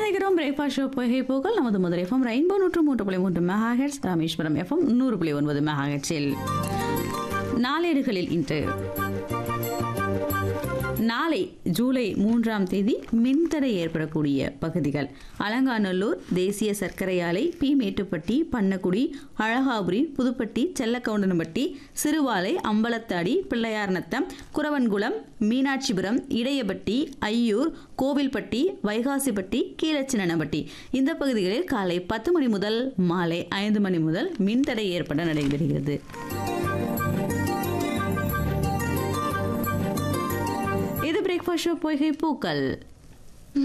இணைந்திருக்கிறோம் breakfast show பொய்கை போகல் நமது முதல் எஃப்எம் ரெயின்போ நூற்று மூன்று புள்ளி மூன்று மெகா ஹெட்ஸ் ராமேஸ்வரம் எஃப்எம் நூறு புள்ளி ஒன்பது மெகா ஹெட்ஸில் நாளேடுகளில் இன்று நாளை ஜூலை மூன்றாம் தேதி மின்தடை ஏற்படக்கூடிய பகுதிகள் அலங்காநல்லூர் தேசிய சர்க்கரை ஆலை பி மேட்டுப்பட்டி பண்ணக்குடி அழகாபுரி புதுப்பட்டி செல்லக்கவுண்டன்பட்டி சிறுவாலை அம்பலத்தாடி பிள்ளையார்நத்தம் குரவன்குளம் மீனாட்சிபுரம் இடையபட்டி ஐயூர் கோவில்பட்டி வைகாசிப்பட்டி கீழச்சின்னப்பட்டி இந்த பகுதிகளில் காலை பத்து மணி முதல் மாலை ஐந்து மணி முதல் மின்தடை ஏற்பட நடைபெறுகிறது இது பிரேக்ஃபாஸ்ட் ஷோ பொய்கை பூக்கள்